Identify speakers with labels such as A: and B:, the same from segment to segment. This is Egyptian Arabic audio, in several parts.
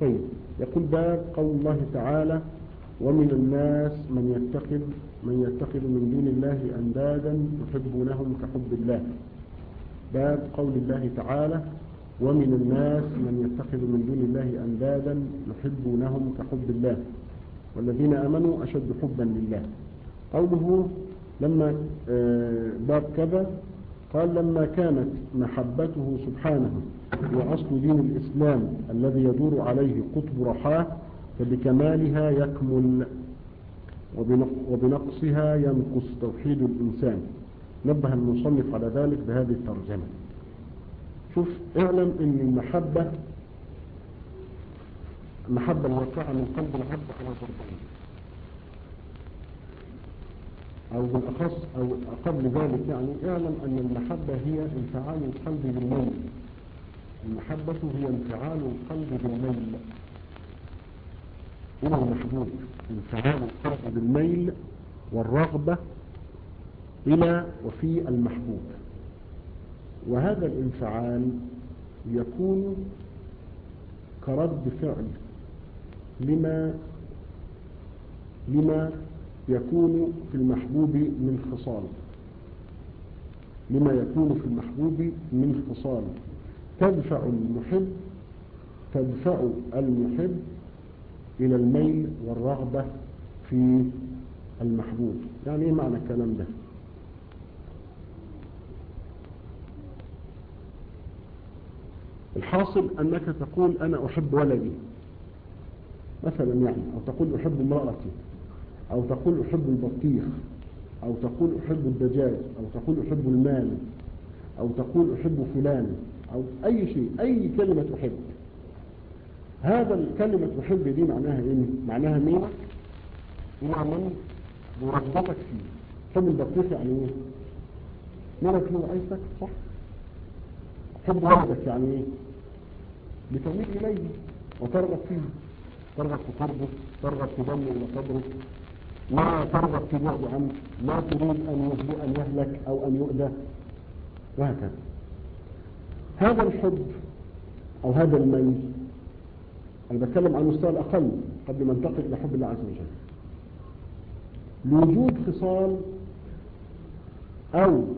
A: طيب يقول باب قول الله تعالى ومن الناس من يتخذ من يتخذ من دون الله أندادا يحبونهم كحب الله باب قول الله تعالى ومن الناس من يتخذ من دون الله أندادا يحبونهم كحب الله والذين آمنوا أشد حبا لله قوله لما باب كذا قال لما كانت محبته سبحانه وأصل دين الإسلام الذي يدور عليه قطب رحاه فبكمالها يكمل وبنقصها ينقص توحيد الإنسان نبه المصنف على ذلك بهذه الترجمة شوف اعلم ان المحبة المحبة الواقعة من قلب العبد على ضربين او بالاخص او قبل ذلك يعني اعلم ان المحبة هي انفعال القلب بالميل المحبة هي انفعال القلب بالميل الى المحبوب انفعال القلب بالميل والرغبة الى وفي المحبوب وهذا الانفعال يكون كرد فعل لما لما يكون في المحبوب من خصال لما يكون في المحبوب من خصال تدفع المحب تدفع المحب إلى الميل والرغبة في المحبوب يعني ايه معنى الكلام ده الحاصل أنك تقول أنا أحب ولدي مثلا يعني أو تقول أحب امرأتي أو تقول أحب البطيخ أو تقول أحب الدجاج أو تقول أحب المال أو تقول أحب فلان أو أي شيء أي كلمة أحب هذا الكلمة أحب دي معناها إيه؟ معناها مين؟ معنى مرغبتك فيه حب البطيخ يعني إيه؟ مالك هو عايزك صح؟ حب ولدك يعني ايه بتميل اليه وترغب فيه ترغب في قربه ترغب في دمه وصبره لا ترغب في بعد عنه لا تريد ان يهدئ ان يهلك او ان يؤذى وهكذا هذا الحب او هذا الميل انا بتكلم عن المستوى الاقل قبل ما انتقل الى حب الله عز وجل لوجود خصال او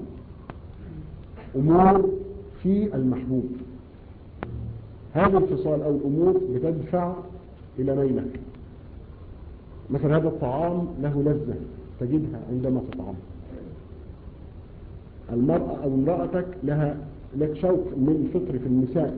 A: امور في المحبوب هذا الخصال او الامور بتدفع الى ميلك مثلا هذا الطعام له لذة تجدها عندما تطعم المرأة او امرأتك لها لك شوق من الفطر في النساء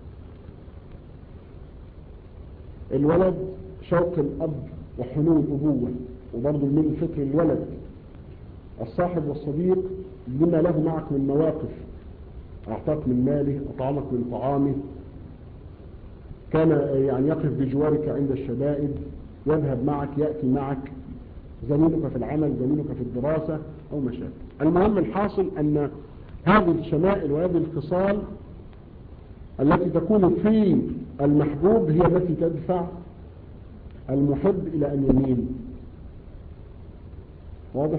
A: الولد شوق الاب وحنو الابوة وبرضه من الفطر الولد الصاحب والصديق لما له معك من مواقف أعطاك من ماله أطعمك من طعامه كان يعني يقف بجوارك عند الشدائد يذهب معك يأتي معك زميلك في العمل زميلك في الدراسة أو ما شابه المهم الحاصل أن هذه الشمائل وهذه الخصال التي تكون في المحبوب هي التي تدفع المحب إلى أن يميل واضح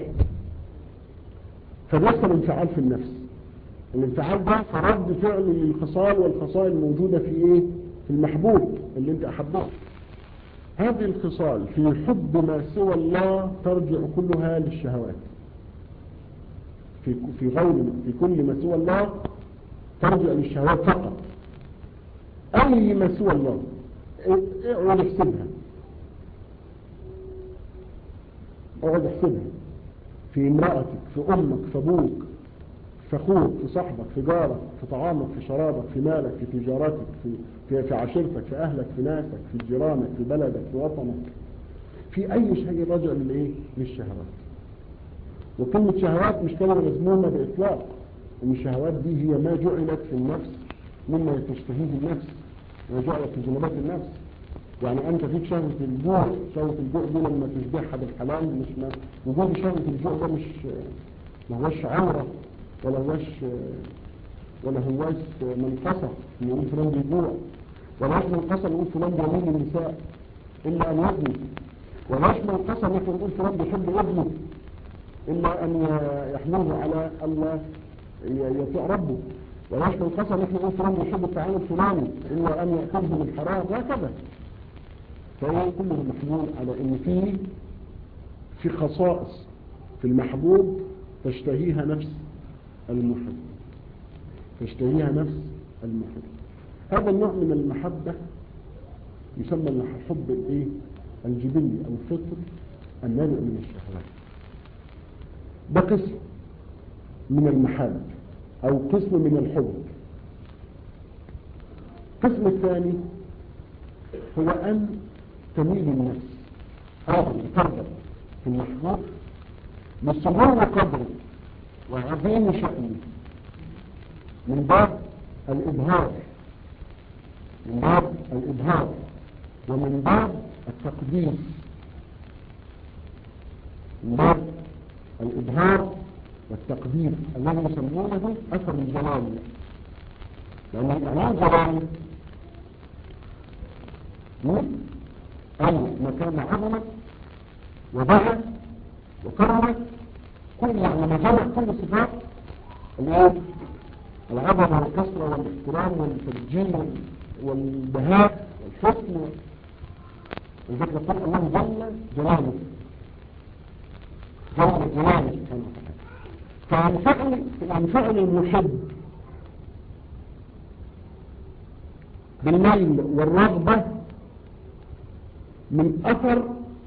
A: فبيحصل انفعال في النفس الانفعال ده فرد فعل للخصال والخصائل الموجودة في ايه في المحبوب اللي انت احبه هذه الخصال في حب ما سوى الله ترجع كلها للشهوات في في غير في كل ما سوى الله ترجع للشهوات فقط اي ما سوى الله اقعد احسبها اقعد احسبها في امرأتك في امك في ابوك في اخوك في صاحبك في جارك في طعامك في شرابك في مالك في تجارتك في في, في عشيرتك في اهلك في ناسك في جيرانك في بلدك في وطنك في اي شيء راجع للايه للشهوات وكلمة شهوات مش كلمة مذمومة باطلاق ان الشهوات دي هي ما جعلت في النفس مما تشتهيه النفس وجعلت في جنبات النفس يعني انت فيك شهوة الجوع شهوة الجوع دي لما تشبهها بالحلال مش ما وجود شهوة الجوع ده مش ما هوش عورة ولا هوش ولا هوش منقصة نقول فلان بيجوع ولا هوش منقصة نقول فلان بيميل للنساء إلا أن يبني ولا هوش منقصة نحن نقول فلان بيحب ابنه إلا أن يحمله على الله يطيع ربه ولاش من قصر نحن نقول فلان يحب الطعام الفلاني إلا أن يأكله من حرام وهكذا فهي كله محمول على إن في في خصائص في المحبوب تشتهيها نفس المحب تشتهيها نفس المحب هذا النوع من المحبة يسمى الحب الايه الجبلي او الفطري النابع من الشهوات ده قسم من المحبة او قسم من الحب القسم الثاني هو ان تميل النفس او ترغب في المحبوب لسمو قدره وعظيم شأنه من باب الإبهار من باب الإبهار ومن باب التقديس من باب الإبهار والتقديس الذي يسمونه أثر الجلال لأن الإعلان جلال أي مكان عظمة وبعث وكرمة كل يعني مجمع كل صفات الايه العظمة والكسرة والاحترام والتبجيل والبهاء والحسن وذلك يقول الله جل جلاله جل جلاله سبحانه وتعالى فعن فعل عن فعل المحب بالميل والرغبة من أثر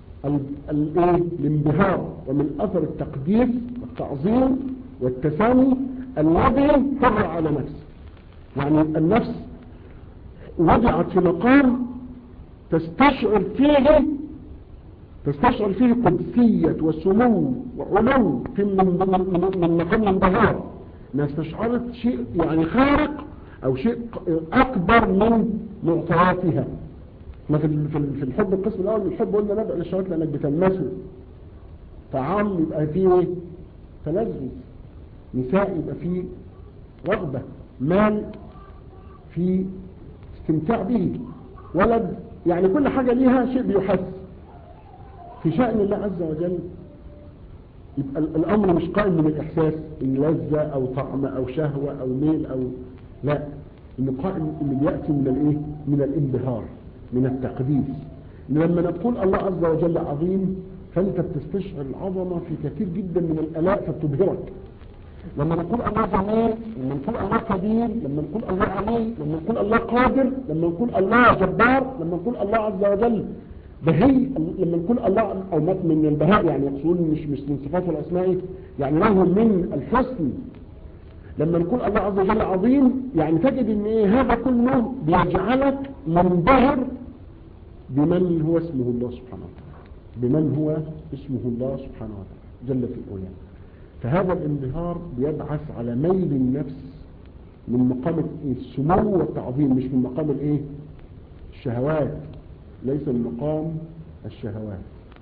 A: الانبهار ومن أثر التقديس والتعظيم والتسامي الذي فر على نفسه يعني النفس وضعت في مقام تستشعر فيه تستشعر فيه قدسية وسمو وعلو في من, من, من مقام الانبهار انها استشعرت شيء يعني خارق او شيء اكبر من معطياتها ما في في الحب القسم الاول من الحب قلنا نبع للشهوات لانك بتلمسه طعام يبقى فيه ايه تلذذ نساء يبقى فيه رغبة مال في استمتاع به ولد يعني كل حاجة ليها شيء بيحس في شأن الله عز وجل يبقى الأمر مش قائم من الإحساس إن لذة أو طعم أو شهوة أو ميل أو لا إنه قائم إنه بيأتي من الإيه من الانبهار من التقديس لما نقول الله عز وجل عظيم فأنت بتستشعر العظمة في كثير جدا من الآلاء فبتبهرك لما نقول الله جميل لما نقول الله كبير لما نقول الله علي لما نقول الله قادر لما نقول الله جبار لما نقول الله عز وجل بهي لما نقول الله او من البهاء يعني يقصدون مش مش من صفاته الاسماء يعني له من الحسن لما نقول الله عز وجل عظيم يعني تجد ان ايه هذا كله بيجعلك منبهر بمن هو اسمه الله سبحانه وتعالى بمن هو اسمه الله سبحانه وتعالى جل في الأولى فهذا الانبهار بيبعث على ميل النفس من مقام السمو والتعظيم مش من مقام الايه الشهوات ليس من مقام الشهوات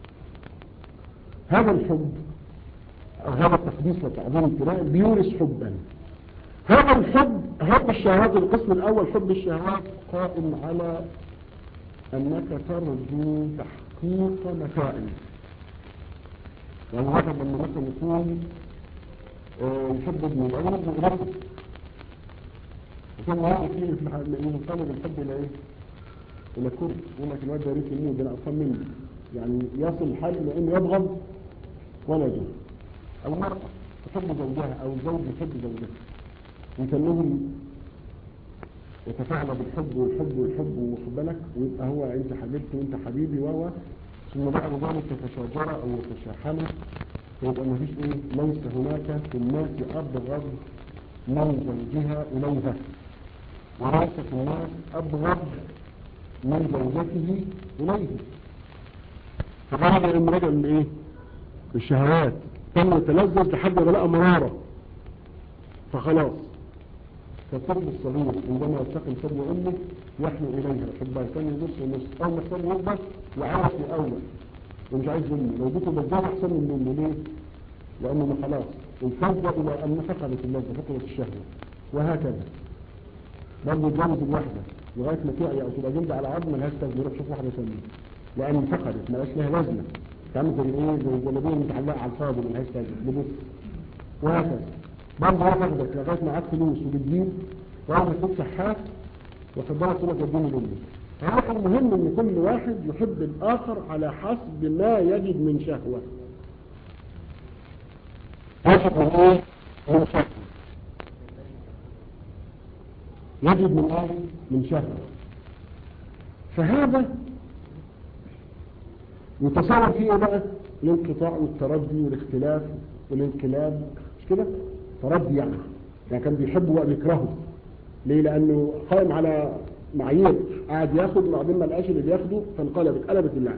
A: هذا الحب هذا التقديس والتعظيم الكلام بيورث حبا هذا الحب حب الشهوات القسم الاول حب الشهوات قائم على انك ترجو تحقيق مسائل يعني هذا لما مثلا يكون يحب ابنه العلم ابنه إليه وكان هذا فيه من طالب الحب إلى إيه؟ إلى كرب يقول لك الواد ده ريت مني ده أطفال مني يعني يصل الحال إلى إنه يبغض ولده أو مرأة تحب زوجها أو زوج يحب زوجها ويكلمهم يتفاعل بالحب والحب والحب وخد بالك ويبقى هو أنت حبيبتي وأنت حبيبي وهو ثم بعد ذلك تتشاجر أو يتشاحن فيبقى ما فيش ايه ليس هناك في الناس ابغض من زوجها اليها وليس في الناس ابغض من زوجته اليه فهذا المرجع من ايه الشهوات تم يتلذذ لحد ما لقى مرارة فخلاص فالطفل الصغير عندما يلتقي ثدي امه يحنو اليها يحبها ثاني نص ونص اول ما الثاني يكبر يعرف الاول ومش عايز منه لو بيته مجال احسن من منه ليه لانه خلاص الفضل الى ان فقدت اللذه فقدت الشهوه وهكذا برضه يتجوز الواحده لغايه ما تعي او تبقى جلد على عظم ملهاش لازمه يروح يشوف واحده ثانيه لان فقدت ما لها لازمه تعمل زي ايه زي الجلابيه المتعلقه على الفاضي ملهاش لازمه لبس وهكذا برضه هي فقدت لغايه ما عاد فلوس وبتجيب واحد يكون شحات واخد بالك يقول لك اديني مني فهو المهم ان كل واحد يحب الاخر على حسب ما يجد من شهوه يجد من ايه؟ من شهوه يجد من ايه؟ من شهوه فهذا يتصور فيه ايه بقى الانقطاع والتردي والاختلاف والانقلاب مش كده تردي يعني يعني كان بيحبه وبيكرهه ليه لانه قائم على معايير قاعد ياخد وبعدين ما لقاش اللي بياخده فانقلبت قلبت اللعنه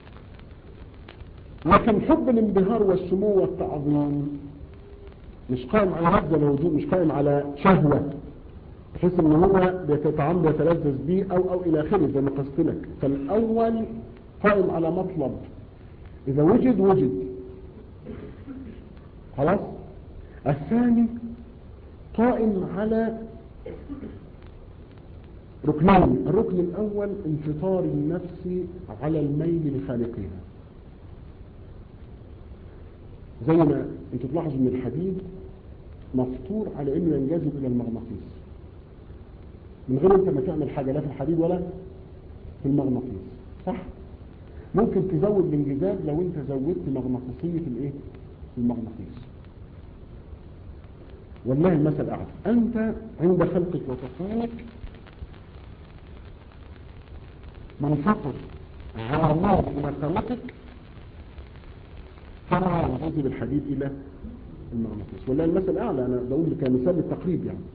A: لكن حب الانبهار والسمو والتعظيم مش قائم على مبدا موجود مش قائم على شهوه بحيث ان هو بيتطعم يتلذذ بيه او او الى اخره زي ما قصت لك فالاول قائم على مطلب اذا وجد وجد خلاص الثاني قائم على ركنين الركن الاول انفطار النفس على الميل لخالقها زي ما انتوا تلاحظوا ان الحديد مفطور على انه ينجذب الى المغناطيس من غير انت ما تعمل حاجه لا في الحديد ولا في المغناطيس صح ممكن تزود الانجذاب لو انت زودت مغناطيسيه الايه المغناطيس والله المثل اعلى انت عند خلقك وتصميمك منفطر على الله الى خلقك كما ينجذب الحديد الى المغناطيس والله المثل اعلى انا بقول كمثال للتقريب يعني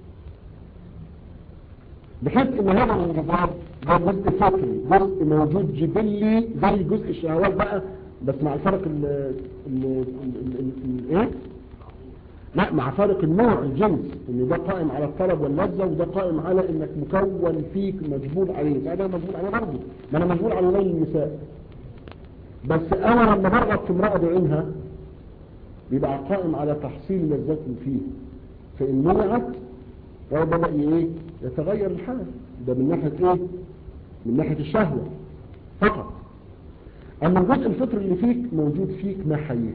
A: بحيث ان هذا الانجذاب ده جزء فطري جزء موجود جبلي زي جزء الشهوات بقى بس مع الفرق ال ال ال ايه لا مع فرق النوع الجنس ان ده قائم على الطلب واللذة وده قائم على انك مكون فيك مجبول عليه ده مجبول عليه برضه ما انا مجبول على ليل النساء بس انا لما برغب في امرأة بعينها بيبقى قائم على تحصيل لذات فيه فان منعت هو بدأ ايه يتغير الحال ده من ناحية ايه من ناحية الشهوة فقط اما الجزء الفطري اللي فيك موجود فيك ما حييت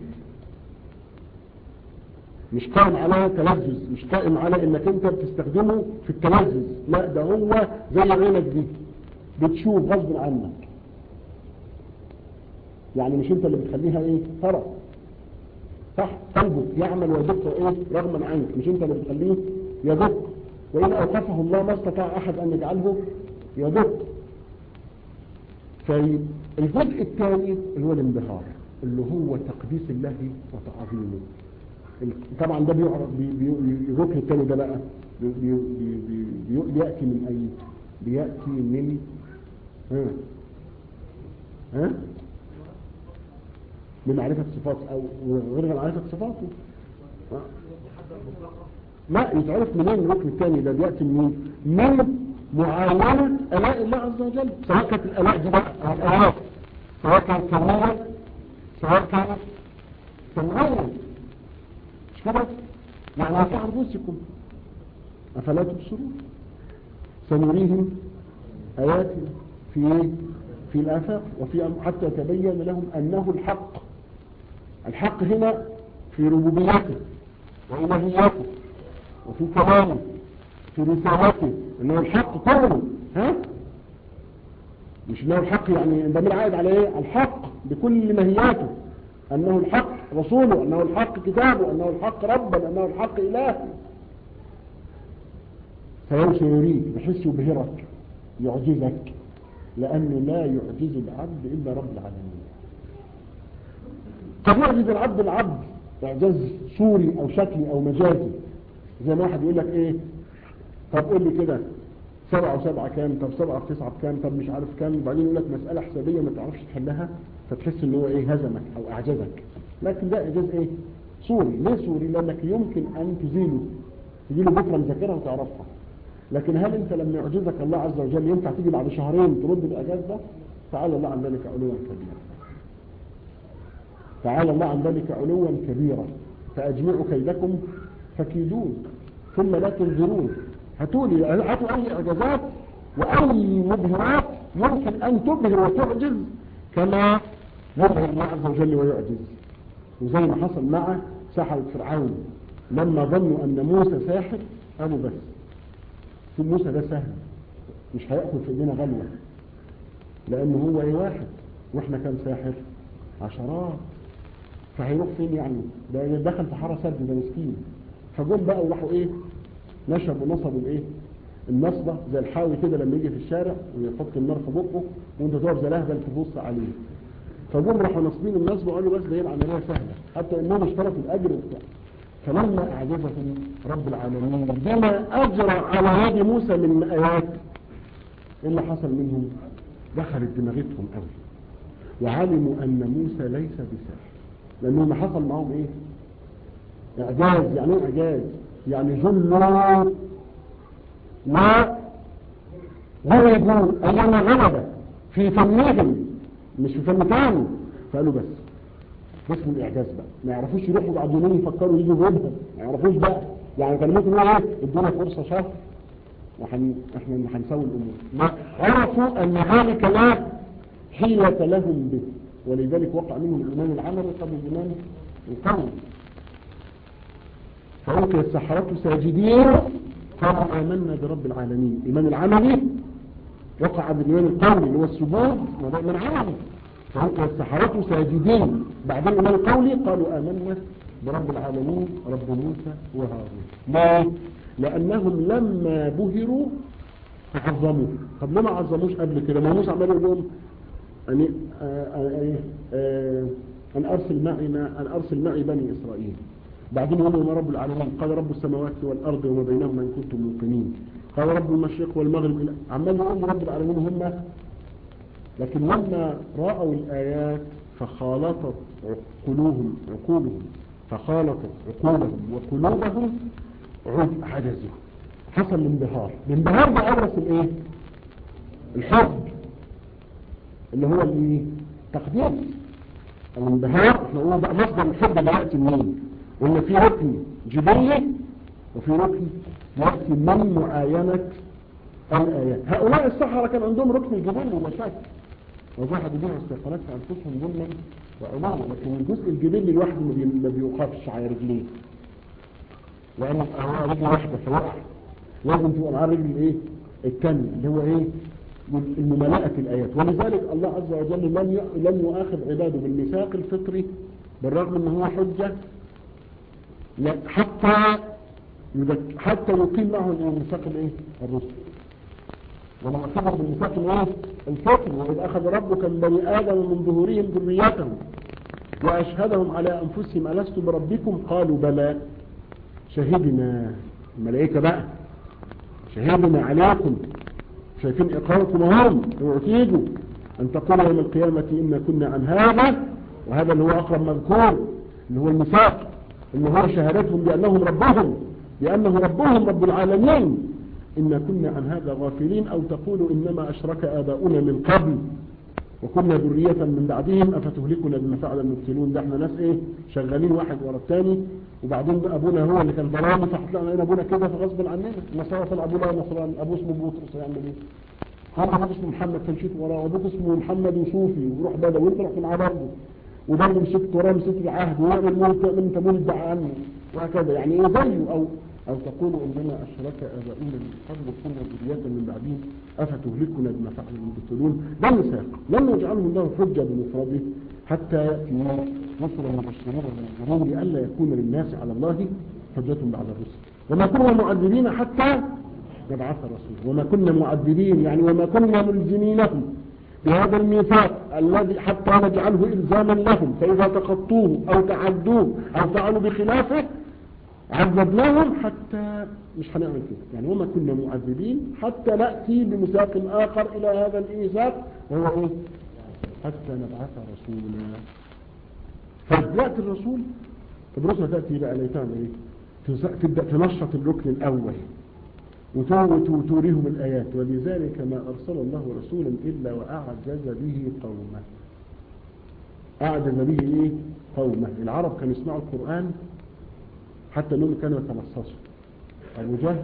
A: مش قائم على تلذذ مش قائم على انك انت بتستخدمه في التلذذ لا ده هو زي عينك دي بتشوف غصب عنك يعني مش انت اللي بتخليها ايه ترى صح قلبك يعمل ويدق ايه رغما عنك مش انت اللي بتخليه يدق وإن أوقفه الله ما استطاع أحد أن يجعله يدق فالجزء الثاني اللي هو الانبهار اللي هو تقديس الله وتعظيمه طبعا ده بيعرف الركن الثاني ده بقى بي بي بي بي بيأتي من أي بيأتي من ها ها من معرفة صفات أو غير معرفة صفاته لا يتعرف منين الركن الثاني ده بيأتي منين من معاونة ألاء الله عز وجل سواء كانت الألاء دي بقى الألاء سواء كانت كمية سواء كانت سمعية مش كده يعني في أنفسكم أفلا تبصرون سنريهم آياتنا في في الآفاق وفي حتى تبين لهم أنه الحق الحق هنا في ربوبيته وإلهيته وفي كلامه في رسالته انه الحق كله ها مش انه الحق يعني ده عائد على ايه الحق بكل مهياته انه الحق رسوله انه الحق كتابه انه الحق ربا انه الحق اله فيوسى يريد بحيث يبهرك يعجزك لانه لا يعجز العبد الا رب العالمين قد يعجز العبد العبد اعجاز صوري او شكلي او مجازي زي ما واحد يقول لك ايه طب قول لي كده سبعة وسبعة كام طب سبعة وتسعة بكام طب مش عارف كام وبعدين يقول لك مسألة حسابية ما تعرفش تحلها فتحس ان هو ايه هزمك او اعجزك لكن ده اعجاز ايه صوري ليه صوري لانك يمكن ان تزيله تجيله بكرة مذاكرها وتعرفها لكن هل انت لما يعجزك الله عز وجل ينفع تيجي بعد شهرين ترد الاعجاز ده تعالى الله عن ذلك علوا كبيرا تعالى الله عن ذلك علوا كبيرا فاجمعوا كيدكم فكيدون ثم لا تنظرون هاتولي هاتوا اي اعجازات واي مبهرات يمكن ان تبهر وتعجز كما يبهر الله عز وجل ويعجز وزي ما حصل مع سحرة فرعون لما ظنوا ان موسى ساحر قالوا بس في موسى ده سهل مش هياخد في ايدينا غلوه لانه هو ايه واحد واحنا كام ساحر عشرات فهيروح فين يعني ده دخل في حاره سد ده مسكين فجم بقى وراحوا ايه نشبوا نصبوا الايه النصبه زي الحاوي كده لما يجي في الشارع ويحط النار في بقه وانت تقف زي لهبل تبص عليه فجم راحوا ناصبين النصب وقالوا بس ده العمليه سهله حتى انهم اشترطوا الاجر وبتاع فلما اعجبهم رب العالمين بما اجرى على يد موسى من ايات ايه اللي حصل منهم دخلت دماغتهم قوي وعلموا ان موسى ليس بساحر لانه ما حصل معهم ايه اعجاز يعني ايه اعجاز يعني ظلوا ما غلبوا ايما غلبة في فنهم مش في فن تاني فقالوا بس بس من الاعجاز بقى ما يعرفوش يروحوا بعد يومين يفكروا يجوا جوبها ما يعرفوش بقى يعني كان ممكن يقول ايه ادونا فرصه شهر وحن احنا اللي هنسوي الامور ما عرفوا ان ذلك لا حيلة لهم به ولذلك وقع منهم الايمان العملي قبل الايمان القوي فألقي السحرة ساجدين قالوا آمنا برب العالمين الإيمان العملي وقع بالإيمان القولي اللي هو السجود وده إيمان عملي فألقي السحرة ساجدين بعد الإيمان القولي قالوا آمنا برب العالمين رب موسى وهارون ليه؟ لأنهم لما بهروا عظموه طب ليه ما عظموش قبل كده ما موسى عمال يقول لهم أن أن أرسل معي أن أرسل معي بني إسرائيل بعدين يقول لهم رب العالمين قال رب السماوات والأرض وما بينهما إن كنتم موقنين قال رب المشرق والمغرب عمال يقول رب العالمين هم لكن لما رأوا الآيات فخالطت عقولهم عقولهم فخالطت عقولهم وقلوبهم عجزوا حصل الانبهار الانبهار ده أورث الايه الحب اللي هو اللي تقدير الانبهار احنا قلنا بقى مصدر الحب ده يأتي منين قلنا في ركن جبلي وفي ركن يأتي من معاينة الآيات هؤلاء السحرة كان عندهم ركن الجبلي ولا شك وجحدوا بها استيقانات في أنفسهم ظلما وعلوا لكن الجزء الجبلي لوحده ما بيوقفش على رجليه لأن رجل واحدة فوقع لازم تبقى معاه الرجل الايه الثاني اللي هو ايه الممالأة الآيات ولذلك الله عز وجل لم لم يؤاخذ عباده بالميثاق الفطري بالرغم ان هو حجة حتى حتى يقيم معه الميثاق الايه الرسل وما اخذ بالميثاق الايه الفطري واذ اخذ ربك من بني ادم من ظهورهم ذريتهم واشهدهم على انفسهم الست بربكم قالوا بلى شهدنا الملائكه بقى شهدنا عليكم شايفين اقامكم هم اوعوا ان تقولوا يوم القيامه انا كنا عن هذا وهذا اللي هو اقرب مذكور اللي هو الميثاق اللي هو شهادتهم بانهم ربهم بانه ربهم رب العالمين إنا كنا عن هذا غافلين أو تقولوا إنما أشرك آباؤنا من قبل وكنا ذرية من بعدهم أفتهلكنا بما فعل المبتلون ده احنا ناس ايه شغالين واحد ورا الثاني وبعدين أبونا هو اللي كان ضرامي فحطلعنا لنا أبونا كده فغصب عننا نصارى طلع أبونا نصران أبوه اسمه بطرس يعمل ايه هم حد اسمه محمد تمشيت وراه وابوك اسمه محمد وصوفي وروح بدوي وانت رحت معاه برضه وبرضه مسكت وراه مسكت العهد ويعمل مولد انت مولد دعا عنه وهكذا يعني ايه زيه او أو تقولوا إنما أشرك آباؤنا من قبل كنا ذرية من بعدهم أفتهلكنا بما فعل المبتلون ده الميثاق لم يجعله الله حجة بمفرده حتى يأتي نصر المبشرين والمنذرين لئلا يكون للناس على الله حجة بعد الرسل وما كنا معذبين حتى نبعث رسول وما كنا معذبين يعني وما كنا ملزمينهم بهذا الميثاق الذي حتى نجعله إلزاما لهم فإذا تخطوه أو تعدوه أو فعلوا بخلافه عذبناهم حتى مش هنعمل كده يعني وما كنا معذبين حتى نأتي بمساق آخر إلى هذا الميثاق وهو إيه حتى نبعث رسولا فيأتي الرسول طب الرسول تأتي بقى ليتان إيه تبدأ تنشط الركن الأول وتوريهم الآيات ولذلك ما أرسل الله رسولا إلا وأعجز به قومه أعجز به إيه قومه العرب كانوا يسمعوا القرآن حتى انهم كانوا يتلصصوا ابو جهل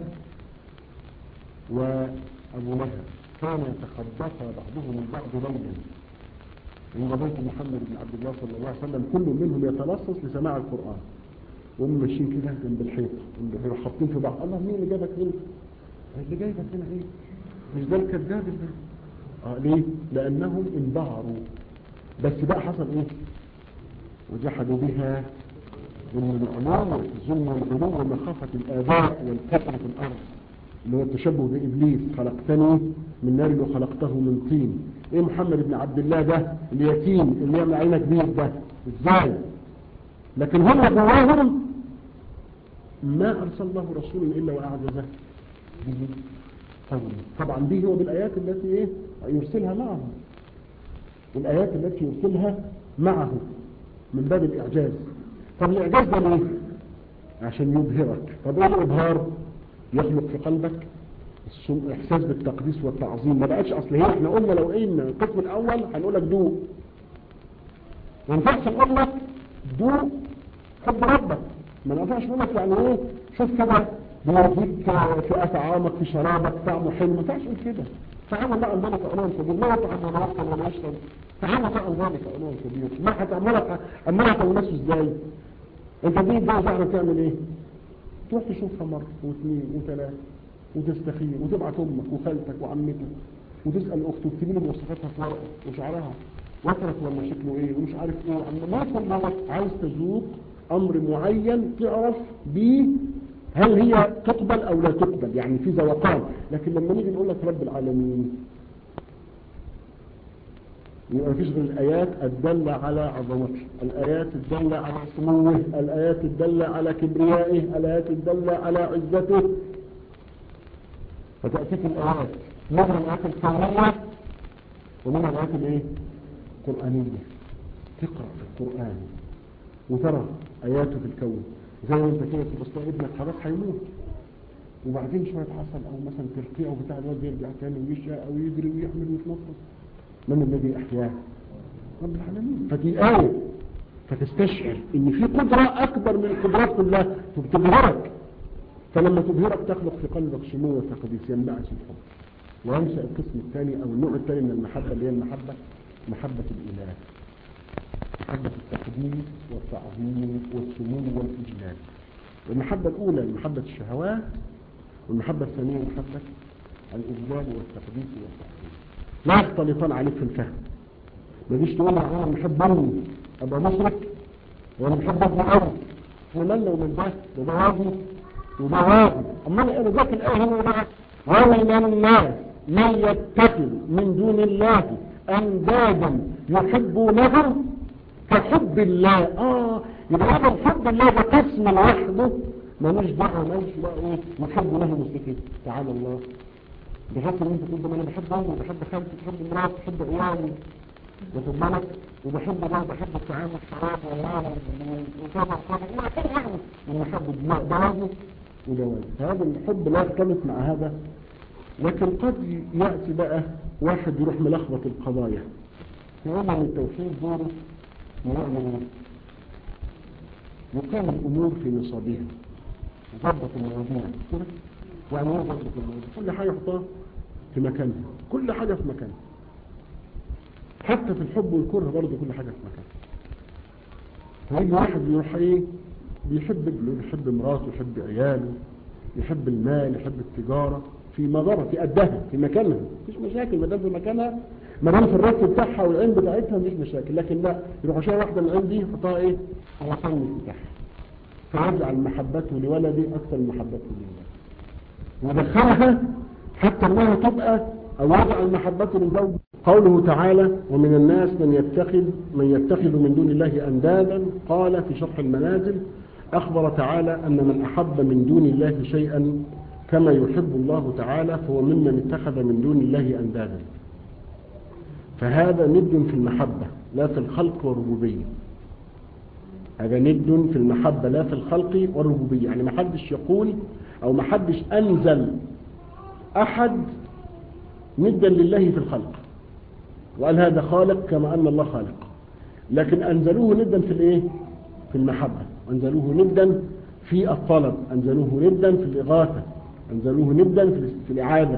A: وابو لهب كانوا يتخبطا بعضهم من بعض ليلا عند بيت محمد بن عبد الله صلى الله عليه وسلم كل منهم يتلصص لسماع القران وهم ماشيين كده جنب الحيط جنب الحيط حاطين في بعض الله مين اللي جابك هنا اللي جايبك هنا ايه مش ده الكذاب اللي اه ليه لانهم انبهروا بس بقى حصل ايه وجحدوا بها من العلو والظلم والغلو ومخافة الآباء والكفر في الأرض اللي هو التشبه بإبليس خلقتني من نار وخلقته من طين ايه محمد بن عبد الله ده اليتيم اللي يعمل عينك كبير ده ازاي لكن هم جواهم ما أرسل الله رسول إلا وأعجزه به قوله طبعا به هو بالآيات التي إيه يرسلها معه والآيات التي يرسلها معه من باب الإعجاز طب الإعجاز ده ليه عشان يبهرك طب إيه الإبهار يخلق في قلبك إحساس بالتقديس والتعظيم ما بقاش أصل هي احنا قلنا لو إن القسم الأول هنقول لك دوق ما ينفعش نقول لك دوق حب ربك ما ينفعش نقول لك يعني إيه شوف كده بيرضيك في طعامك في شرابك طعمه حلو ما ينفعش تقول كده تعالى بقى ذلك علوم كبير لا يطعم ولا يأكل ولا يشرب تعالى بقى ذلك علوم كبير ما هتعملك عمالك الناس ازاي انت دي بقى تعرف تعمل ايه تروح تشوفها مرة واثنين وثلاثة وتستخير وتبعت امك وخالتك وعمتك وتسأل اخته وتكتب له مواصفاتها في ورقه وشعرها وصلت ولا شكله ايه ومش عارف ايه ما كل عايز تذوق امر معين تعرف بيه هل هي تقبل او لا تقبل يعني في ذوقان لكن لما نيجي نقول لك رب العالمين يبقى مفيش غير الايات الدالة على عظمته الايات الدالة على سموه الايات الدالة على كبريائه الايات الدالة على عزته فتأتيك الايات منها الايات الكونية ومنها الايات الايه القرآنية تقرأ في القرآن وترى اياته في الكون زي ما انت كده تبص ابنك خلاص هيموت وبعدين شويه حصل او مثلا ترقيع او بتاع الواد يرجع تاني ويشقى او يجري ويحمل ويتنطط من الذي احياه رب العالمين فدي آية فتستشعر ان في قدرة اكبر من القدرات كلها تبهرك فلما تبهرك تخلق في قلبك سمو وتقديس ينبعث الحب وينشأ القسم الثاني او النوع الثاني من المحبة اللي هي المحبة محبة الاله محبة التقديس والتعظيم والسمو والإجلال المحبة الأولى محبة الشهوات والمحبة الثانية محبة الإجلال والتقديس والتعظيم لا يختلطان عليك في الفهم ما تجيش تقول أنا محب أمي أبقى مشرك وأنا محب ابن أمي ومن لو من ده وده واجب وده واجب أما أنا ذاك الآية هنا بقى ومن الناس من يتخذ من دون الله أندادا يحبونهم كحب الله اه يبقى هذا الحب الله ده قسم لوحده مالوش دعوه مالوش بقى ايه محب له مستفيد تعالى الله بحيث ان انت تقول ده انا بحب امي وبحب خالتي بحب مراتي بحب عيالي واخد بالك وبحب ده بحب الطعام والشراب والمال وكذا وكذا الى اخره يعني المحب ده واجب وده واجب فهذا الحب لا يختلط مع هذا لكن قد ياتي بقى واحد يروح ملخبط القضايا يقول من التوحيد دوره ويعمل يقام الأمور في نصابها يضبط المواضيع يعني ايه يضبط المواضيع كل حاجة يحطها في مكانها كل حاجة في مكانها حتى في الحب والكره برضه كل حاجة في مكانها فيجي واحد يروح ايه بيحب ابنه بيحب مراته يحب عياله يحب المال يحب التجارة في مضرة في قدها في مكانها مفيش مشاكل ما دام في مكانها ما دام في الرأس بتاعها والعين بتاعتها مش مشاكل لكن لا يروح عشان واحدة من العين دي يحطها ايه على قلب بتاعها فيجعل محبته لولدي اكثر من محبته لله ودخلها حتى انها تبقى او يجعل محبته للزوج قوله تعالى ومن الناس من يتخذ من يتخذ من دون الله اندادا قال في شرح المنازل اخبر تعالى ان من احب من دون الله شيئا كما يحب الله تعالى فهو ممن اتخذ من دون الله اندادا فهذا ند في المحبة لا في الخلق والربوبية هذا ند في المحبة لا في الخلق والربوبية يعني ما حدش يقول أو ما حدش أنزل أحد ندا لله في الخلق وقال هذا خالق كما أن الله خالق لكن أنزلوه ندا في الإيه في المحبة أنزلوه ندا في الطلب أنزلوه ندا في الإغاثة أنزلوه ندا في الإعادة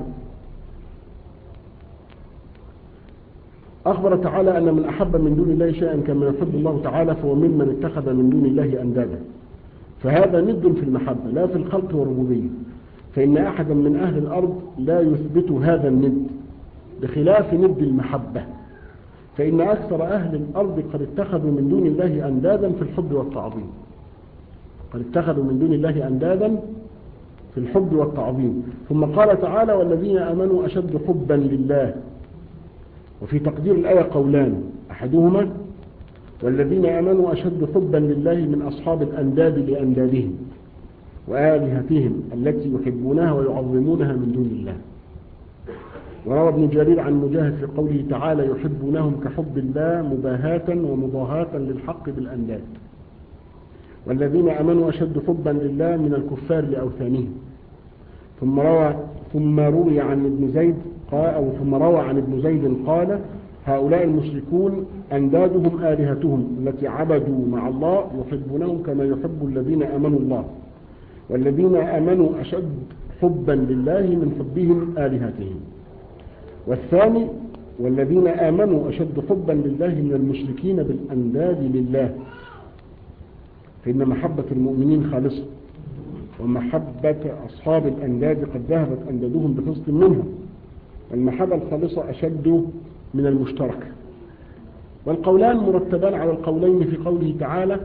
A: أخبر تعالى أن من أحب من دون الله شيئا كما يحب الله تعالى فهو ممن اتخذ من دون الله أندادا فهذا ند في المحبة لا في الخلق والربوبية فإن أحدا من أهل الأرض لا يثبت هذا الند بخلاف ند المحبة فإن أكثر أهل الأرض قد اتخذوا من دون الله أندادا في الحب والتعظيم قد اتخذوا من دون الله أندادا في الحب والتعظيم ثم قال تعالى والذين آمنوا أشد حبا لله وفي تقدير الآية قولان أحدهما والذين آمنوا أشد حبا لله من أصحاب الأنداد لأندادهم وآلهتهم التي يحبونها ويعظمونها من دون الله وروى ابن جرير عن مجاهد في قوله تعالى يحبونهم كحب الله مباهاة ومضاهاة للحق بالأنداد والذين أمنوا أشد حبا لله من الكفار لأوثانهم ثم روى ثم روي عن ابن زيد قال أو ثم روى عن ابن زيد قال هؤلاء المشركون أندادهم آلهتهم التي عبدوا مع الله يحبونهم كما يحب الذين أمنوا الله والذين آمنوا أشد حبا لله من حبهم آلهتهم والثاني والذين آمنوا أشد حبا لله من المشركين بالأنداد لله فإن محبة المؤمنين خالصة ومحبة أصحاب الأنداد قد ذهبت أندادهم بفصل منهم المحبة الخالصة أشد من المشترك والقولان مرتبان على القولين في قوله تعالى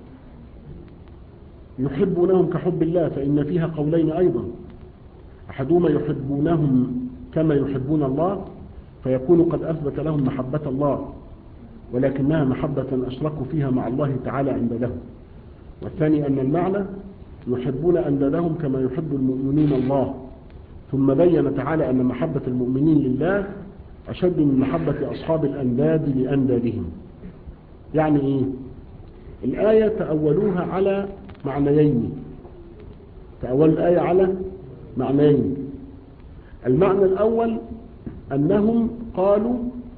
A: يحبونهم كحب الله فإن فيها قولين أيضا أحدهما يحبونهم كما يحبون الله فيكون قد أثبت لهم محبة الله ولكنها محبة أشركوا فيها مع الله تعالى عند لهم والثاني أن المعنى يحبون أندادهم كما يحب المؤمنون الله ثم بين تعالى أن محبة المؤمنين لله أشد من محبة أصحاب الأنداد لأندادهم يعني إيه الآية تأولوها على معنيين تأول الآية على معنيين المعنى الأول أنهم قالوا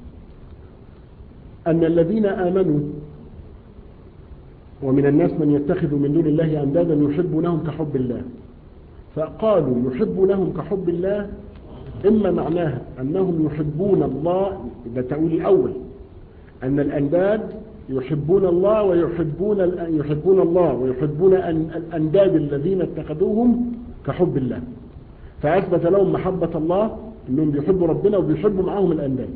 A: أن الذين آمنوا ومن الناس من يتخذ من دون الله أندادا يحبونهم كحب الله فقالوا يحبونهم كحب الله إما معناها أنهم يحبون الله ده التأويل الأول أن الأنداد يحبون الله ويحبون يحبون الله ويحبون الأنداد الذين اتخذوهم كحب الله فأثبت لهم محبة الله أنهم بيحبوا ربنا وبيحبوا معهم الأنداد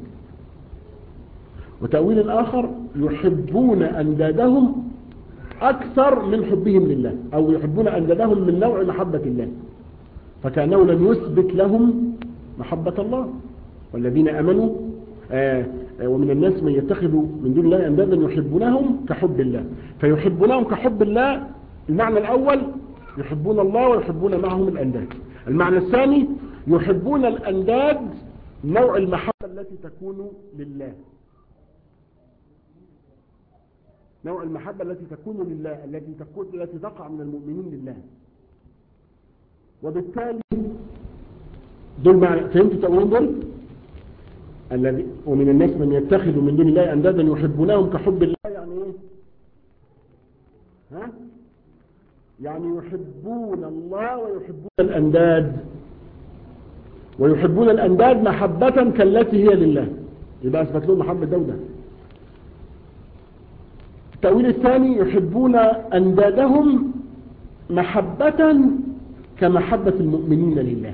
A: وتأويل الآخر يحبون أندادهم أكثر من حبهم لله أو يحبون أندادهم من نوع محبة الله فكأنه لم يثبت لهم محبة الله والذين أمنوا آه ومن الناس من يتخذ من دون الله أندادا يحبونهم كحب الله فيحبونهم كحب الله المعنى الأول يحبون الله ويحبون معهم الأنداد المعنى الثاني يحبون الأنداد نوع المحبة التي تكون لله نوع المحبة التي تكون لله التي تكون التي تقع من المؤمنين لله وبالتالي دول معنى فهمت التأويلين دول الذي ومن الناس من يتخذ من دون الله أندادا يحبونهم كحب الله يعني ايه ها يعني يحبون الله ويحبون الأنداد ويحبون الأنداد محبة كالتي هي لله يبقى أثبت لهم محبة دولة التأويل الثاني يحبون أندادهم محبة كمحبة المؤمنين لله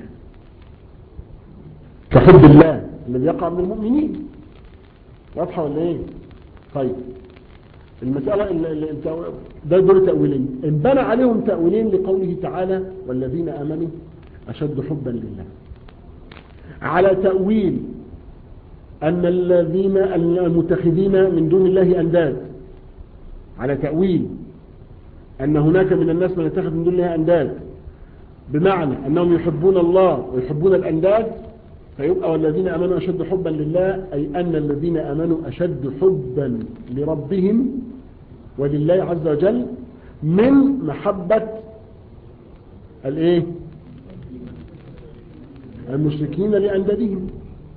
A: كحب الله الذي يقع من المؤمنين واضحة ولا ايه طيب المسألة اللي انت ده دول تأويلين انبنى عليهم تأويلين لقوله تعالى والذين آمنوا أشد حبا لله على تأويل أن الذين المتخذين من دون الله أنداد على تأويل أن هناك من الناس من يتخذ من دون الله أنداد بمعنى أنهم يحبون الله ويحبون الأنداد فيبقى والذين أمنوا أشد حبا لله أي أن الذين أمنوا أشد حبا لربهم ولله عز وجل من محبة الايه المشركين لأندادهم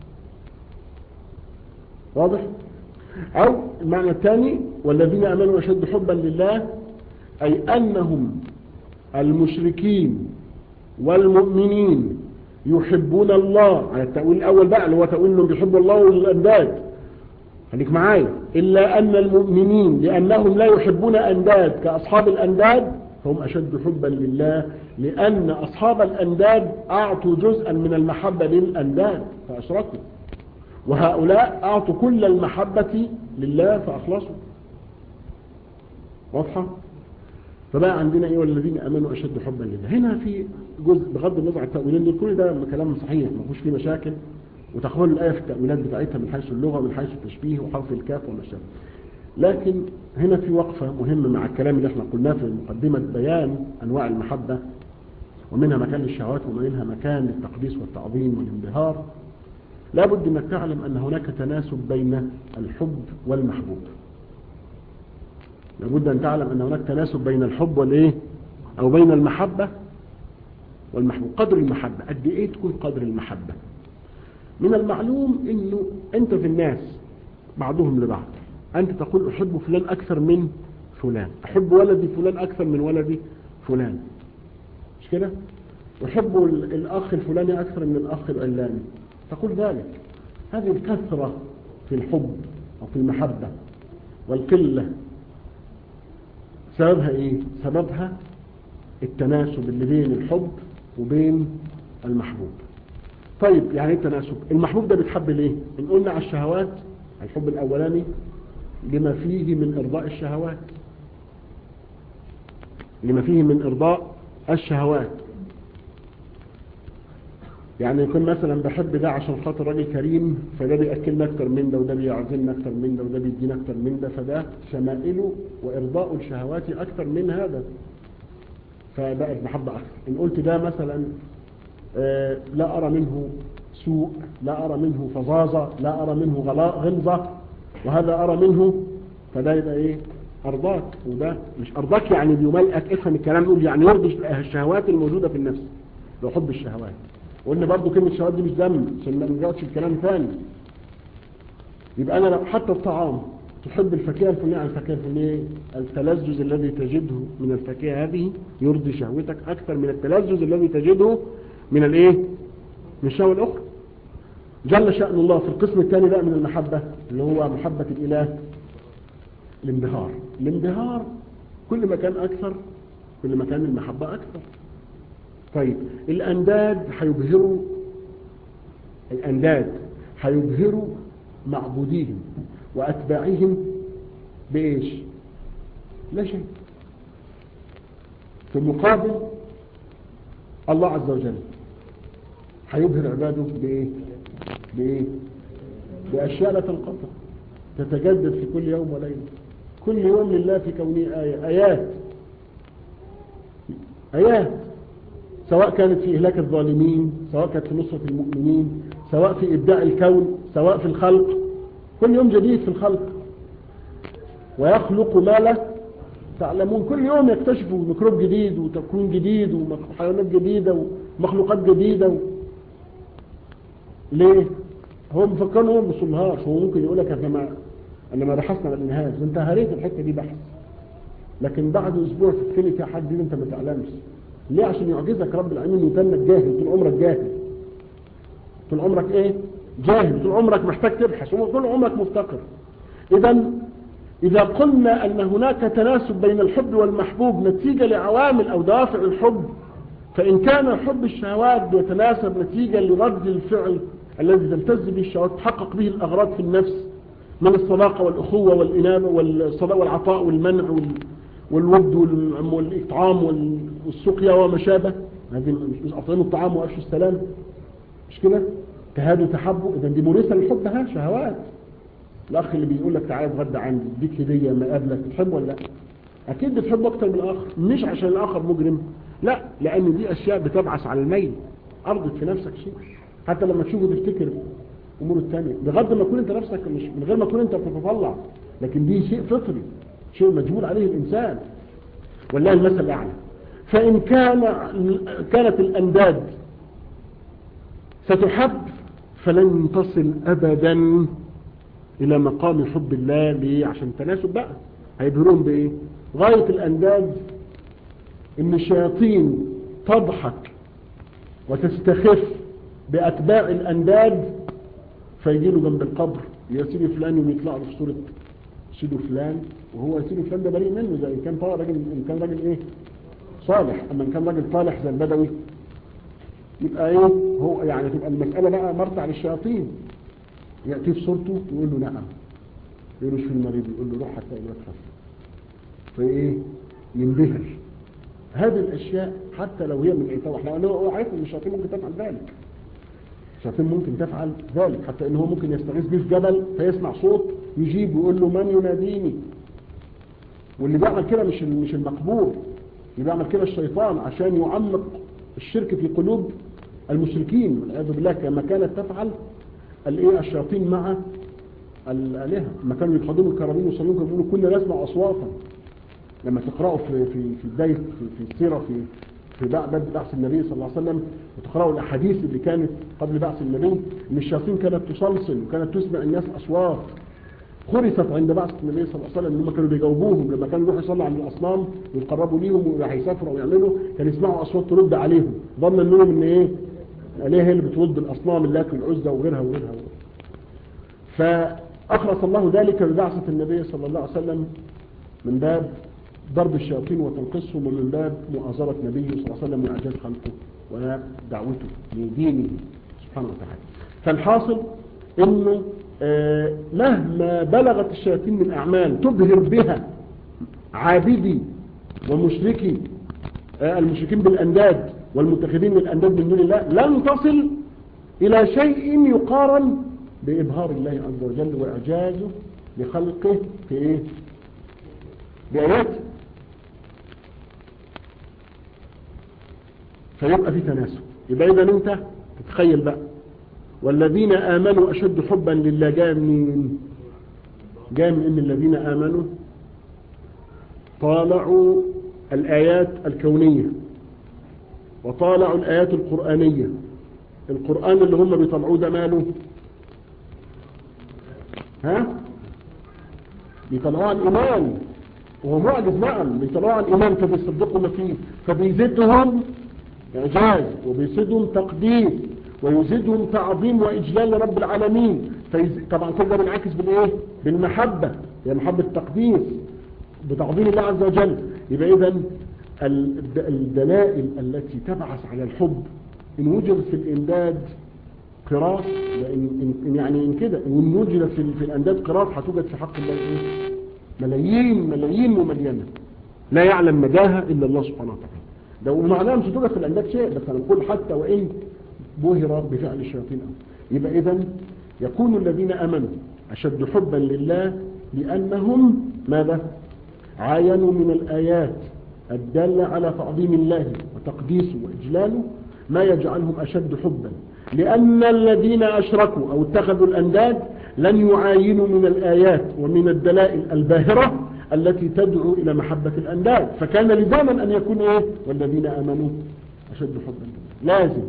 A: واضح أو المعنى الثاني والذين أمنوا أشد حبا لله أي أنهم المشركين والمؤمنين يحبون الله على التأويل الأول بقى اللي هو تأويل انهم بيحبوا الله والأنداد خليك معايا إلا أن المؤمنين لأنهم لا يحبون أنداد كأصحاب الأنداد فهم أشد حبا لله لأن أصحاب الأنداد أعطوا جزءا من المحبة للأنداد فأشركوا وهؤلاء أعطوا كل المحبة لله فأخلصوا واضحة فبقى عندنا ايه والذين امنوا اشد حبا لله هنا في جزء بغض النظر عن التاويلين دول كل ده كلام صحيح ما فيهوش فيه مشاكل وتقبل الايه في التاويلات بتاعتها من حيث اللغه ومن حيث التشبيه وحرف الكاف وما شابه لكن هنا في وقفه مهمه مع الكلام اللي احنا قلناه في مقدمه بيان انواع المحبه ومنها مكان للشهوات ومنها مكان للتقديس والتعظيم والانبهار لابد انك تعلم ان هناك تناسب بين الحب والمحبوب لابد أن تعلم أن هناك تناسب بين الحب والإيه أو بين المحبة والمحبوب قدر المحبة قد إيه تكون قدر المحبة من المعلوم أنه أنت في الناس بعضهم لبعض أنت تقول أحب فلان أكثر من فلان أحب ولدي فلان أكثر من ولدي فلان مش كده أحب الأخ الفلاني أكثر من الأخ العلاني تقول ذلك هذه الكثرة في الحب أو في المحبة والقلة سببها ايه سببها التناسب اللي بين الحب وبين المحبوب طيب يعني ايه التناسب المحبوب ده بيتحب ليه ان قلنا على الشهوات الحب الاولاني لما فيه من ارضاء الشهوات لما فيه من ارضاء الشهوات يعني يكون مثلا بحب ده عشان خاطر راجل كريم فده بياكلنا اكتر من ده وده بيعزمنا اكتر من ده وده بيدينا اكتر من ده فده شمائله وارضاء الشهوات اكتر من هذا فبقت محبه اكثر ان قلت ده مثلا آه لا ارى منه سوء لا ارى منه فظاظه لا ارى منه غلظه وهذا ارى منه فده يبقى ايه ارضاك وده مش ارضاك يعني بيملئك افهم الكلام يقول يعني يرضي الشهوات الموجوده في النفس لو حب الشهوات وقلنا برضو كلمة شهوات دي مش دم عشان ما نرجعش الكلام ثاني يبقى انا لو حتى الطعام تحب الفاكهه الفلانيه عن الفاكهه الفلانيه التلذذ الذي تجده من الفاكهه هذه يرضي شهوتك اكثر من التلذذ الذي تجده من الايه من الشهوه الاخرى جل شأن الله في القسم الثاني بقى من المحبة اللي هو محبة الإله الانبهار الانبهار كل ما كان أكثر كل ما كان المحبة أكثر طيب الأنداد هيبهروا الأنداد هيبهروا معبوديهم وأتباعهم بإيش لا شيء في المقابل الله عز وجل هيبهر عباده بإيه بإيه بأشياء لا تنقطع تتجدد في كل يوم وليلة كل يوم لله في كونه آية آيات آيات سواء كانت في إهلاك الظالمين سواء كانت في نصرة المؤمنين سواء في إبداع الكون سواء في الخلق كل يوم جديد في الخلق ويخلق ما لا تعلمون كل يوم يكتشفوا ميكروب جديد وتكوين جديد وحيوانات جديدة ومخلوقات جديدة و... ليه؟ هو مفكر هو ما وصلهاش هو ممكن يقول لك احنا ما انا ما بحثنا عن النهايه انت هريت الحته دي بحث لكن بعد اسبوع تتكلم في حد انت ما تعلمش ليه عشان يعجزك رب العالمين ويتنك جاهل طول عمرك جاهل طول عمرك ايه جاهل طول عمرك محتاج تبحث طول عمرك مفتقر اذا اذا قلنا ان هناك تناسب بين الحب والمحبوب نتيجه لعوامل او دوافع الحب فان كان حب الشهوات يتناسب نتيجه لرد الفعل الذي تلتز به الشهوات تحقق به الاغراض في النفس من الصداقه والاخوه والانابه والصداقه والعطاء والمنع والود والاطعام والسقيا وما شابه هذه مش اطعموا الطعام وافشوا السلام مش كده تهادوا تحبوا اذا دي مريسه للحب ها شهوات الاخ اللي بيقول لك تعالى اتغدى عندي اديك هديه ما قابلك بتحبه ولا لا اكيد بتحبه اكتر من الاخر مش عشان الاخر مجرم لا لان دي اشياء بتبعث على الميل ارضت في نفسك شيء حتى لما تشوفه تفتكر امور الثانيه بغض ما تكون انت نفسك مش من غير ما تكون انت بتتطلع لكن دي شيء فطري شيء مجبول عليه الانسان والله المثل الاعلى فان كان كانت الانداد ستحب فلن تصل ابدا الى مقام حب الله ليه عشان تناسب بقى هيبهرون بايه غايه الانداد ان الشياطين تضحك وتستخف باتباع الانداد فيجي له جنب القبر يا سيدي فلان ويطلع له في صوره سيدو فلان وهو سيدو فلان ده بريء منه زي ان كان طبعا راجل ان كان راجل ايه صالح أما إن كان راجل طالح زي البدوي يبقى ايه هو يعني تبقى المسألة بقى مرتع للشياطين يأتي في صورته يقول له نعم يقول له شو المريض يقول له روح حتى الوقت خف فايه ينبهر هذه الاشياء حتى لو هي من ايه احنا قلنا هو عارف ان الشياطين ممكن تفعل ذلك الشياطين ممكن تفعل ذلك حتى ان هو ممكن يستغيث به في جبل فيسمع صوت يجيب ويقول له من يناديني واللي بيعمل كده مش مش المقبول اللي بيعمل كده الشيطان عشان يعمق الشرك في قلوب المشركين والعياذ بالله كما كانت تفعل الايه الشياطين مع الالهه لما كانوا يقعدون الكرامين ويصلون كانوا يقولوا كنا نسمع اصواتا لما تقراوا في في في بدايه في, في السيره في في بدء بعث النبي صلى الله عليه وسلم وتقراوا الاحاديث اللي كانت قبل بعث النبي ان الشياطين كانت تسلسل وكانت تسمع الناس اصوات خرست عند بعث النبي صلى الله عليه وسلم ان هم كانوا بيجاوبوهم لما كانوا يروحوا يصلوا على الاصنام ويقربوا ليهم وهيسافروا ويعملوا كانوا يسمعوا اصوات ترد عليهم ظنا انهم ان ايه الالهه هي اللي بترد الاصنام اللات والعزى وغيرها وغيرها فاخلص الله ذلك ببعثه النبي صلى الله عليه وسلم من باب ضرب الشياطين وتنقصهم ومن باب مؤازرة نبيه صلى الله عليه وسلم وإعجاز خلقه ودعوته لدينه سبحانه وتعالى فالحاصل انه آه مهما بلغت الشياطين من اعمال تبهر بها عابدي ومشركي آه المشركين بالانداد والمتخذين من الانداد من دون الله لن تصل الى شيء يقارن بابهار الله عز وجل واعجازه لخلقه في ايه باياته فيبقى في تناسب يبقى اذا انت تتخيل بقى والذين آمنوا أشد حبا لله جاء منين جاء من إن الذين آمنوا طالعوا الآيات الكونية وطالعوا الآيات القرآنية القرآن اللي هم بيطلعوه ده ماله ها بيطلعوه عن إيمان وهو معجز نعم بيطلعوه عن إيمان فبيصدقوا ما فيه فبيزيدهم إعجاز وبيزيدهم تقديس ويزيدهم تعظيم وإجلال لرب العالمين فيز... طبعا كل ده بينعكس بالإيه؟ بالمحبة يعني محبة التقديس بتعظيم الله عز وجل يبقى إذا الدلائل التي تبعث على الحب إن وجدت في الإمداد قراص إن, إن يعني إن كده وإن وجدت في, في الأنداد قراص هتوجد في حق الله إيه؟ ملايين ملايين مملينة لا يعلم مداها إلا الله سبحانه وتعالى ده ومعناه مش هتوجد في الأنداد شيء بس أنا بقول حتى وإن بهر بفعل الشياطين يبقى إذا يكون الذين أمنوا أشد حبا لله لأنهم ماذا عاينوا من الآيات الدالة على تعظيم الله وتقديسه وإجلاله ما يجعلهم أشد حبا لأن الذين أشركوا أو اتخذوا الأنداد لن يعاينوا من الآيات ومن الدلائل الباهرة التي تدعو إلى محبة الأنداد فكان لزاما أن يكون إيه والذين آمنوا أشد حبا لله لازم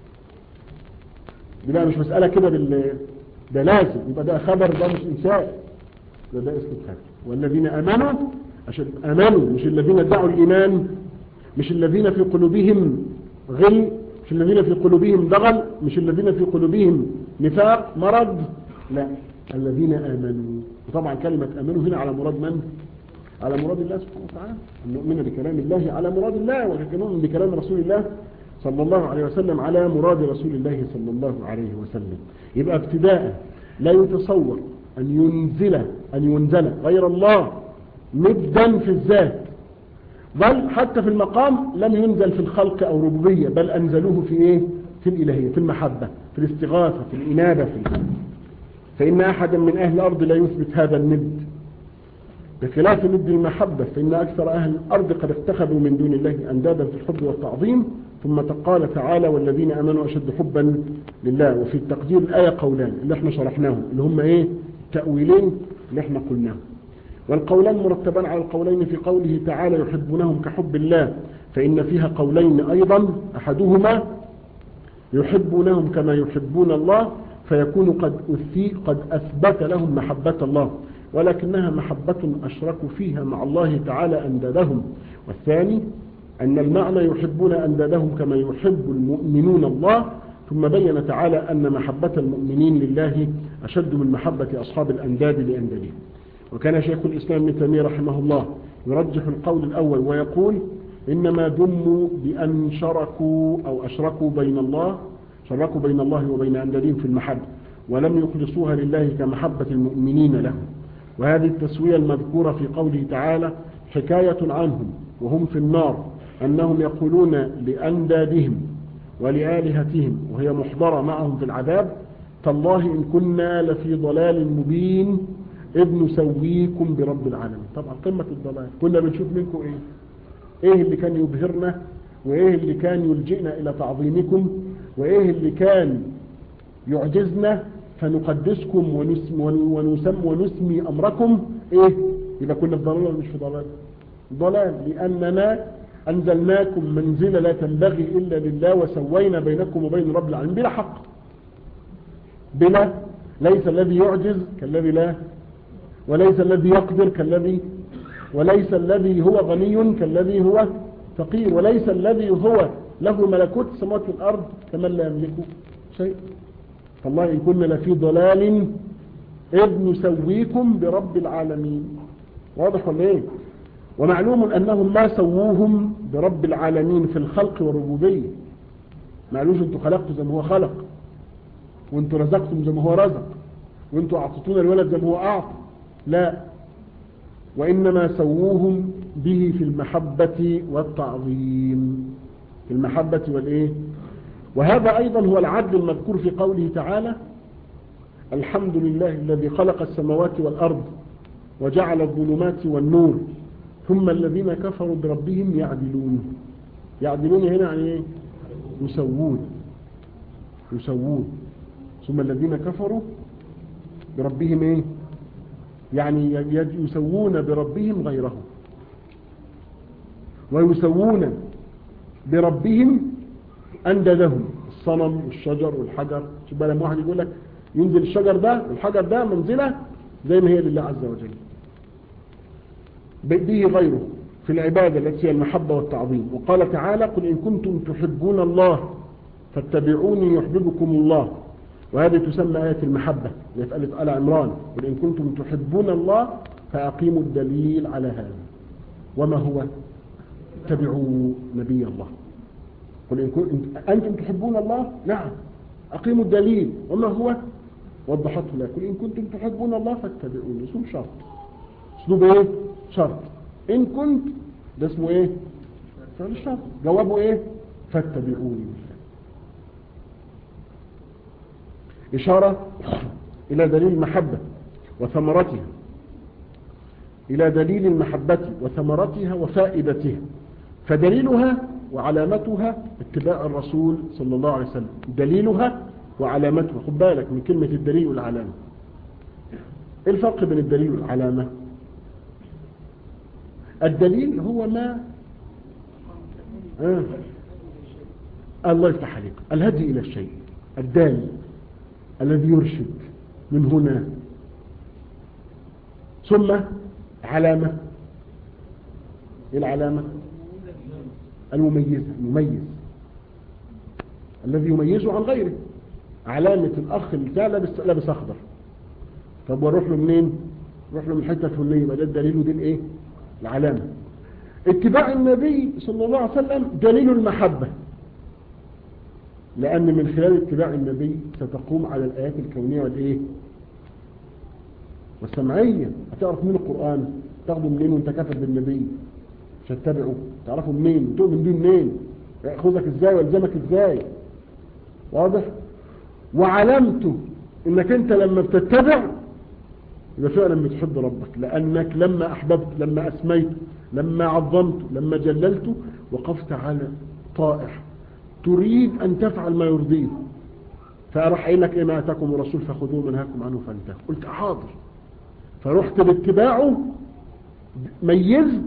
A: دي بقى مش مسألة كده بال ده لازم يبقى ده خبر ده مش إنشاء ده ده استبخار والذين أمنوا عشان أمنوا مش الذين ادعوا الإيمان مش الذين في قلوبهم غل مش الذين في قلوبهم ضغل مش الذين في قلوبهم نفاق مرض لا الذين آمنوا وطبعا كلمة آمنوا هنا على مراد من على مراد الله سبحانه وتعالى أن نؤمن بكلام الله على مراد الله ونؤمن بكلام رسول الله صلى الله عليه وسلم على مراد رسول الله صلى الله عليه وسلم يبقى ابتداء لا يتصور أن ينزل أن ينزل غير الله مدا في الذات بل حتى في المقام لم ينزل في الخلق أو ربوبية بل أنزلوه في إيه؟ في الإلهية في المحبة في الاستغاثة في الإنابة في الإنابة. فإن أحدا من أهل الأرض لا يثبت هذا الند بخلاف ند المحبة فإن أكثر أهل الأرض قد اتخذوا من دون الله أندادا في الحب والتعظيم ثم قال تعالى والذين أمنوا أشد حبا لله وفي التقدير الآية قولان اللي احنا شرحناهم اللي هم ايه تأويلين اللي احنا قلناهم والقولان مرتبان على القولين في قوله تعالى يحبونهم كحب الله فإن فيها قولين أيضا أحدهما يحبونهم كما يحبون الله فيكون قد أثي قد أثبت لهم محبة الله ولكنها محبة أشركوا فيها مع الله تعالى أندادهم والثاني أن المعنى يحبون أندادهم كما يحب المؤمنون الله ثم بين تعالى أن محبة المؤمنين لله أشد من محبة أصحاب الأنداد لأندادهم وكان شيخ الإسلام ابن تيمية رحمه الله يرجح القول الأول ويقول إنما ذموا بأن شركوا أو أشركوا بين الله شركوا بين الله وبين أندادين في المحبة ولم يخلصوها لله كمحبة المؤمنين له وهذه التسوية المذكورة في قوله تعالى حكاية عنهم وهم في النار أنهم يقولون لأندادهم ولآلهتهم وهي محضرة معهم في العذاب تالله إن كنا لفي ضلال مبين إذ نسويكم برب العالمين طبعا قمة الضلال كنا بنشوف منكم إيه إيه اللي كان يبهرنا وإيه اللي كان يلجئنا إلى تعظيمكم وإيه اللي كان يعجزنا فنقدسكم ونسم ونسم ونسمي أمركم إيه يبقى كنا في ضلال ولا مش في ضلال ضلال لأننا أنزلناكم منزلة لا تنبغي إلا لله وسوينا بينكم وبين رب العالمين بلا حق بلا ليس الذي يعجز كالذي لا وليس الذي يقدر كالذي وليس الذي هو غني كالذي هو فقير وليس الذي هو له ملكوت السماوات والأرض كمن لا يملك شيء فالله إن كنا لفي ضلال إذ نسويكم برب العالمين واضح ولا إيه ومعلوم أنهم ما سووهم برب العالمين في الخلق والربوبية ما قالوش انتوا خلقتوا زي ما هو خلق وانتوا رزقتم زي ما هو رزق وانتوا اعطيتونا الولد زي ما هو اعطى لا وإنما سووهم به في المحبة والتعظيم في المحبة والإيه وهذا أيضا هو العدل المذكور في قوله تعالى الحمد لله الذي خلق السماوات والأرض وجعل الظلمات والنور ثم الذين كفروا بربهم يعدلون يعدلون هنا يعني ايه يسوون يسوون ثم الذين كفروا بربهم ايه يعني يسوون بربهم غيره ويسوون بربهم أنددهم الصنم والشجر والحجر شوف بقى لما واحد يقول لك ينزل الشجر ده والحجر ده منزله زي ما هي لله عز وجل به غيره في العبادة التي هي المحبة والتعظيم وقال تعالى قل إن كنتم تحبون الله فاتبعوني يحببكم الله وهذه تسمى آية المحبة ليسألة آل عمران قل إن كنتم تحبون الله فأقيموا الدليل على هذا وما هو اتبعوا نبي الله قل إن كنتم أنتم تحبون الله نعم أقيموا الدليل وما هو وضحته لك قل إن كنتم تحبون الله فاتبعوني اسم شرط اسلوب ايه شرط ان كنت ده اسمه ايه فعل الشرط جوابه ايه فاتبعوني اشارة الى دليل المحبة وثمرتها الى دليل المحبة وثمرتها وفائدتها فدليلها وعلامتها اتباع الرسول صلى الله عليه وسلم دليلها وعلامتها خد بالك من كلمة الدليل والعلامة ايه الفرق بين الدليل والعلامة الدليل هو ما آه. الله يفتح عليك الهدي إلى الشيء الدال الذي يرشد من هنا ثم علامة ايه العلامة المميزة المميز الذي يميزه عن غيره علامة الأخ اللي لابس لابس أخضر طب واروح له منين روح له من حته فلانيه يبقى ده الدليل ودي الايه العلامه اتباع النبي صلى الله عليه وسلم دليل المحبه لان من خلال اتباع النبي ستقوم على الايات الكونيه والايه والسمعيه هتعرف من القران تاخده منين وانت كافر بالنبي مش هتتبعه تعرفه منين تؤمن بيه منين ياخذك ازاي ويلزمك ازاي واضح وعلامته انك انت لما بتتبع يبقى فعلا بتحب ربك لأنك لما أحببت لما أسميت لما عظمت لما جللت وقفت على طائع تريد أن تفعل ما يرضيه فأروح قايل لك إيه ما أتاكم الرسول فخذوه منهاكم عنه فانتهوا قلت حاضر فرحت باتباعه ميزت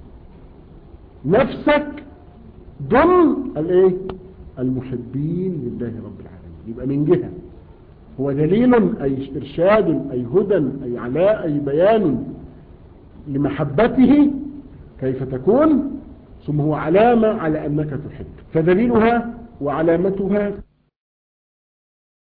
A: نفسك ضمن الايه المحبين لله رب العالمين يبقى من جهه هو دليل أي إرشاد أي هدى أي علاء أي بيان لمحبته كيف تكون ثم هو علامة على أنك تحب فدليلها وعلامتها